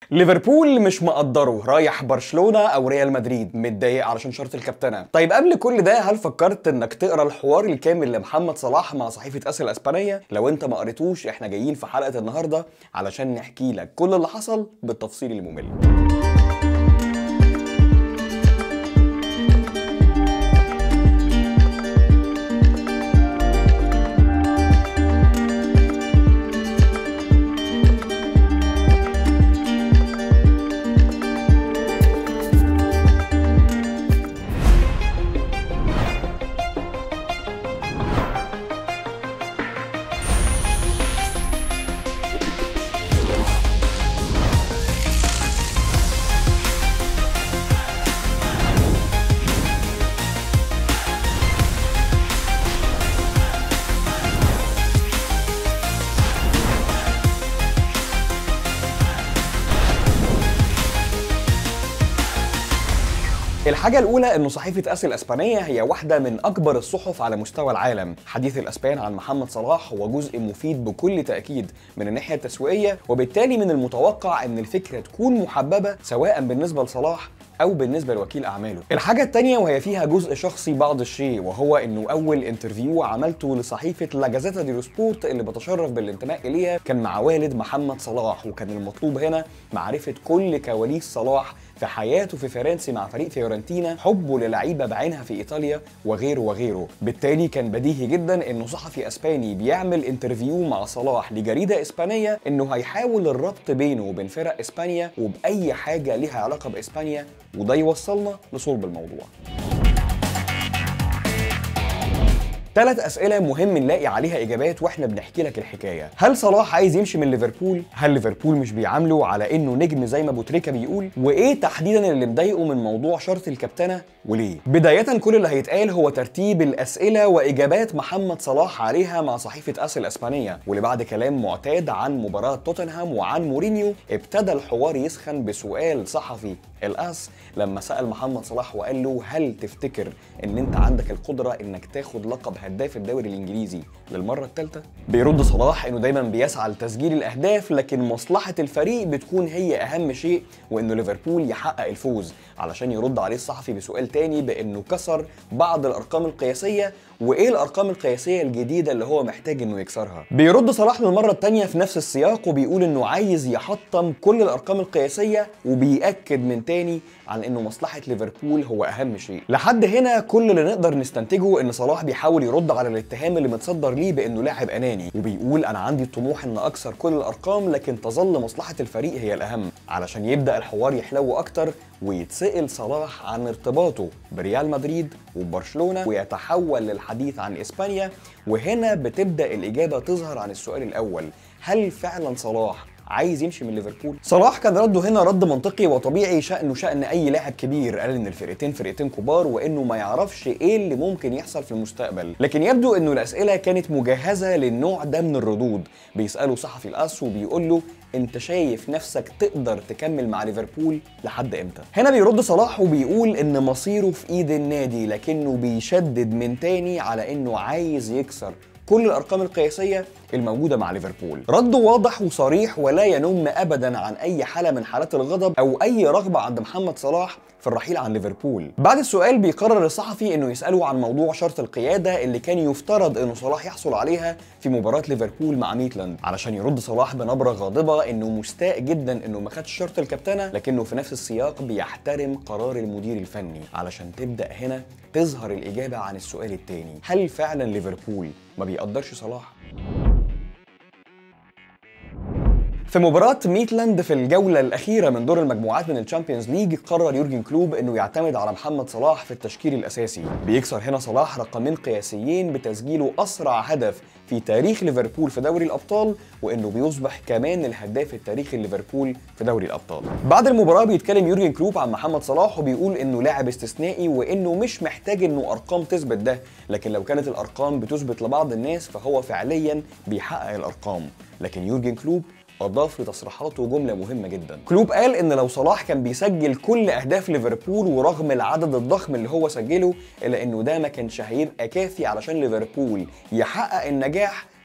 ليفربول مش مقدره رايح برشلونه او ريال مدريد متضايق علشان شرط الكابتنه طيب قبل كل ده هل فكرت انك تقرا الحوار الكامل لمحمد صلاح مع صحيفه اس الاسبانيه لو انت ما قريتوش احنا جايين في حلقه النهارده علشان نحكي لك كل اللي حصل بالتفصيل الممل الحاجة الأولى إنه صحيفة أس الإسبانية هي واحدة من أكبر الصحف على مستوى العالم، حديث الأسبان عن محمد صلاح هو جزء مفيد بكل تأكيد من الناحية التسويقية، وبالتالي من المتوقع إن الفكرة تكون محببة سواء بالنسبة لصلاح او بالنسبه لوكيل اعماله الحاجه الثانيه وهي فيها جزء شخصي بعض الشيء وهو انه اول انترفيو عملته لصحيفه لا جازيتا دي سبورت اللي بتشرف بالانتماء اليها كان مع والد محمد صلاح وكان المطلوب هنا معرفه كل كواليس صلاح في حياته في فرنسا مع فريق فيورنتينا حبه للعيبه بعينها في ايطاليا وغيره وغيره بالتالي كان بديهي جدا انه صحفي اسباني بيعمل انترفيو مع صلاح لجريده اسبانيه انه هيحاول الربط بينه وبين فرق اسبانيا وباي حاجه ليها علاقه باسبانيا وده يوصلنا لصلب الموضوع ثلاث أسئلة مهم نلاقي عليها إجابات وإحنا بنحكي لك الحكاية، هل صلاح عايز يمشي من ليفربول؟ هل ليفربول مش بيعامله على إنه نجم زي ما أبو تريكة بيقول؟ وإيه تحديداً اللي مضايقه من موضوع شرط الكابتنة وليه؟ بداية كل اللي هيتقال هو ترتيب الأسئلة وإجابات محمد صلاح عليها مع صحيفة أس الإسبانية، واللي بعد كلام معتاد عن مباراة توتنهام وعن مورينيو ابتدى الحوار يسخن بسؤال صحفي الأس لما سأل محمد صلاح وقال له هل تفتكر إن أنت عندك القدرة إنك تاخد لقب هداف الدوري الانجليزي للمره الثالثه بيرد صلاح انه دايما بيسعى لتسجيل الاهداف لكن مصلحه الفريق بتكون هي اهم شيء وانه ليفربول يحقق الفوز علشان يرد عليه الصحفي بسؤال تاني بانه كسر بعض الارقام القياسيه وايه الارقام القياسيه الجديده اللي هو محتاج انه يكسرها بيرد صلاح للمره الثانيه في نفس السياق وبيقول انه عايز يحطم كل الارقام القياسيه وبيأكد من تاني عن انه مصلحه ليفربول هو اهم شيء لحد هنا كل اللي نقدر نستنتجه ان صلاح بيحاول يرد على الاتهام اللي متصدر ليه بانه لاعب اناني وبيقول انا عندي الطموح ان اكسر كل الارقام لكن تظل مصلحه الفريق هي الاهم علشان يبدا الحوار يحلو اكتر ويتسأل صلاح عن ارتباطه بريال مدريد وبرشلونه ويتحول للحديث عن اسبانيا وهنا بتبدا الاجابه تظهر عن السؤال الاول هل فعلا صلاح عايز يمشي من ليفربول صلاح كان رده هنا رد منطقي وطبيعي شأنه شأن أي لاعب كبير قال إن الفرقتين فرقتين كبار وإنه ما يعرفش إيه اللي ممكن يحصل في المستقبل لكن يبدو إنه الأسئلة كانت مجهزة للنوع ده من الردود بيسأله صحفي الأس وبيقول له انت شايف نفسك تقدر تكمل مع ليفربول لحد امتى هنا بيرد صلاح وبيقول ان مصيره في ايد النادي لكنه بيشدد من تاني على انه عايز يكسر كل الارقام القياسيه الموجوده مع ليفربول رده واضح وصريح ولا ينم ابدا عن اي حاله من حالات الغضب او اي رغبه عند محمد صلاح في الرحيل عن ليفربول بعد السؤال بيقرر الصحفي انه يساله عن موضوع شرط القياده اللي كان يفترض انه صلاح يحصل عليها في مباراه ليفربول مع ميتلاند علشان يرد صلاح بنبره غاضبه انه مستاء جدا انه ما خدش شرط الكابتنه لكنه في نفس السياق بيحترم قرار المدير الفني علشان تبدا هنا تظهر الاجابه عن السؤال الثاني هل فعلا ليفربول ما بيقدرش صلاح في مباراة ميتلاند في الجولة الأخيرة من دور المجموعات من الشامبيونز ليج قرر يورجن كلوب إنه يعتمد على محمد صلاح في التشكيل الأساسي بيكسر هنا صلاح رقمين قياسيين بتسجيله أسرع هدف في تاريخ ليفربول في دوري الأبطال وإنه بيصبح كمان الهداف التاريخي ليفربول في دوري الأبطال بعد المباراة بيتكلم يورجن كلوب عن محمد صلاح وبيقول إنه لاعب استثنائي وإنه مش محتاج إنه أرقام تثبت ده لكن لو كانت الأرقام بتثبت لبعض الناس فهو فعليا بيحقق الأرقام لكن يورجن كلوب اضاف لتصريحاته جمله مهمه جدا كلوب قال ان لو صلاح كان بيسجل كل اهداف ليفربول ورغم العدد الضخم اللي هو سجله الا انه ده ما كانش هيبقى كافي علشان ليفربول يحقق النجاح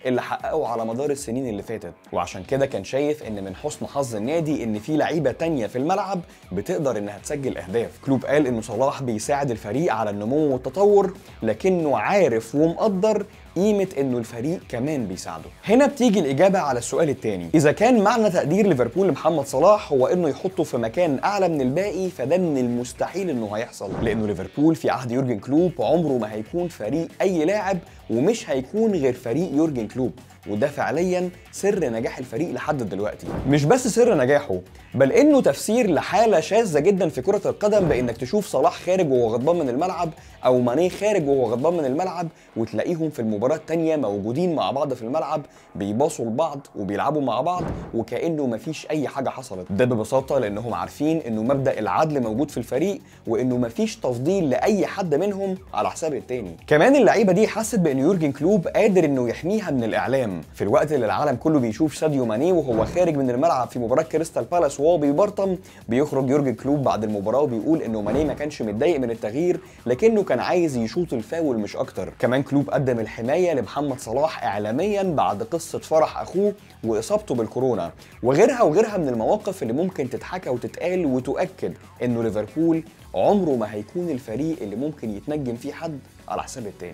اللي حققه على مدار السنين اللي فاتت وعشان كده كان شايف ان من حسن حظ النادي ان في لعيبه تانية في الملعب بتقدر انها تسجل اهداف كلوب قال انه صلاح بيساعد الفريق على النمو والتطور لكنه عارف ومقدر قيمة انه الفريق كمان بيساعده. هنا بتيجي الإجابة على السؤال التاني، إذا كان معنى تقدير ليفربول لمحمد صلاح هو انه يحطه في مكان أعلى من الباقي فده من المستحيل انه هيحصل، لأنه ليفربول في عهد يورجن كلوب عمره ما هيكون فريق أي لاعب ومش هيكون غير فريق يورجن كلوب، وده فعليا سر نجاح الفريق لحد دلوقتي مش بس سر نجاحه بل انه تفسير لحاله شاذه جدا في كره القدم بانك تشوف صلاح خارج وهو غضبان من الملعب او ماني خارج وهو غضبان من الملعب وتلاقيهم في المباراه الثانيه موجودين مع بعض في الملعب بيباصوا لبعض وبيلعبوا مع بعض وكانه مفيش اي حاجه حصلت ده ببساطه لانهم عارفين انه مبدا العدل موجود في الفريق وانه مفيش تفضيل لاي حد منهم على حساب التاني كمان اللعيبه دي حست بان يورجن كلوب قادر انه يحميها من الاعلام في الوقت اللي العالم كله بيشوف ساديو ماني وهو خارج من الملعب في مباراه كريستال بالاس وهو بيبرطم بيخرج يورجن كلوب بعد المباراه وبيقول انه ماني ما كانش متضايق من التغيير لكنه كان عايز يشوط الفاول مش اكتر كمان كلوب قدم الحمايه لمحمد صلاح اعلاميا بعد قصه فرح اخوه واصابته بالكورونا وغيرها وغيرها من المواقف اللي ممكن تتحكى وتتقال وتؤكد انه ليفربول عمره ما هيكون الفريق اللي ممكن يتنجم فيه حد على حساب التاني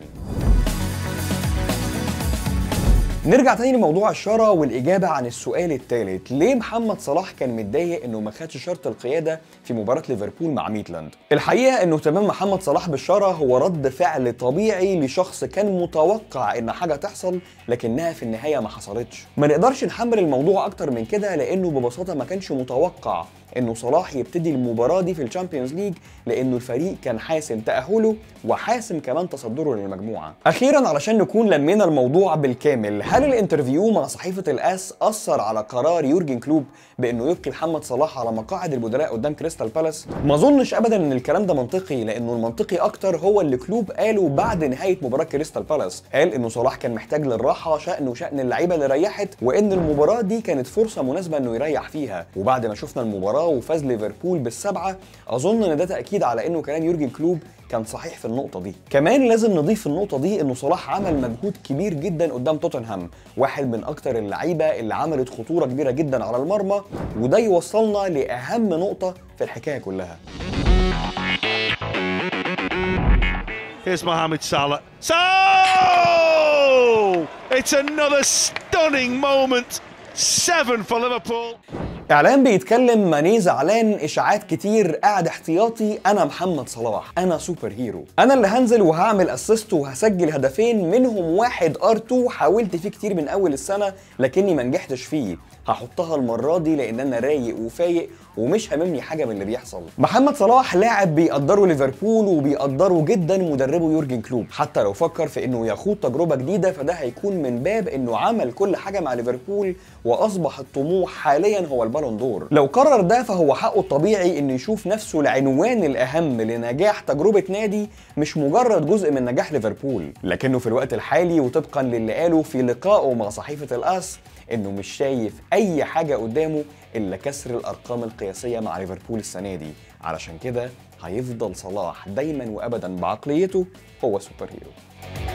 نرجع تاني لموضوع الشارة والإجابة عن السؤال الثالث ليه محمد صلاح كان متضايق إنه ما خدش شرط القيادة في مباراة ليفربول مع ميتلاند الحقيقة إنه اهتمام محمد صلاح بالشارة هو رد فعل طبيعي لشخص كان متوقع إن حاجة تحصل لكنها في النهاية ما حصلتش ما نقدرش نحمل الموضوع أكتر من كده لأنه ببساطة ما كانش متوقع انه صلاح يبتدي المباراه دي في الشامبيونز ليج لانه الفريق كان حاسم تاهله وحاسم كمان تصدره للمجموعه اخيرا علشان نكون لمينا الموضوع بالكامل هل الانترفيو مع صحيفه الاس اثر على قرار يورجن كلوب بانه يبقي محمد صلاح على مقاعد البدلاء قدام كريستال بالاس ما اظنش ابدا ان الكلام ده منطقي لانه المنطقي اكتر هو اللي كلوب قاله بعد نهايه مباراه كريستال بالاس قال انه صلاح كان محتاج للراحه شانه شان اللعيبه اللي ريحت وان المباراه دي كانت فرصه مناسبه انه يريح فيها وبعد ما شفنا المباراه وفاز ليفربول بالسبعه اظن ان ده تاكيد على انه كلام يورجن كلوب كان صحيح في النقطة دي كمان لازم نضيف في النقطة دي انه صلاح عمل مجهود كبير جدا قدام توتنهام واحد من اكتر اللعيبة اللي عملت خطورة كبيرة جدا على المرمى وده يوصلنا لأهم نقطة في الحكاية كلها Here's Mohamed Salah. So it's another stunning moment. Seven for Liverpool. اعلام بيتكلم ماني زعلان اشاعات كتير قاعد احتياطي انا محمد صلاح انا سوبر هيرو انا اللي هنزل وهعمل اسيست وهسجل هدفين منهم واحد ار 2 حاولت فيه كتير من اول السنه لكني ما نجحتش فيه هحطها المره دي لان انا رايق وفايق ومش هاممني حاجه من اللي بيحصل محمد صلاح لاعب بيقدره ليفربول وبيقدره جدا مدربه يورجن كلوب حتى لو فكر في انه يخوض تجربه جديده فده هيكون من باب انه عمل كل حاجه مع ليفربول واصبح الطموح حاليا هو البالون دور لو قرر ده فهو حقه الطبيعي انه يشوف نفسه العنوان الاهم لنجاح تجربه نادي مش مجرد جزء من نجاح ليفربول لكنه في الوقت الحالي وطبقا للي قاله في لقائه مع صحيفه الاس انه مش شايف اي حاجه قدامه الا كسر الارقام القياسيه مع ليفربول السنه دي علشان كده هيفضل صلاح دايما وابدا بعقليته هو سوبر هيرو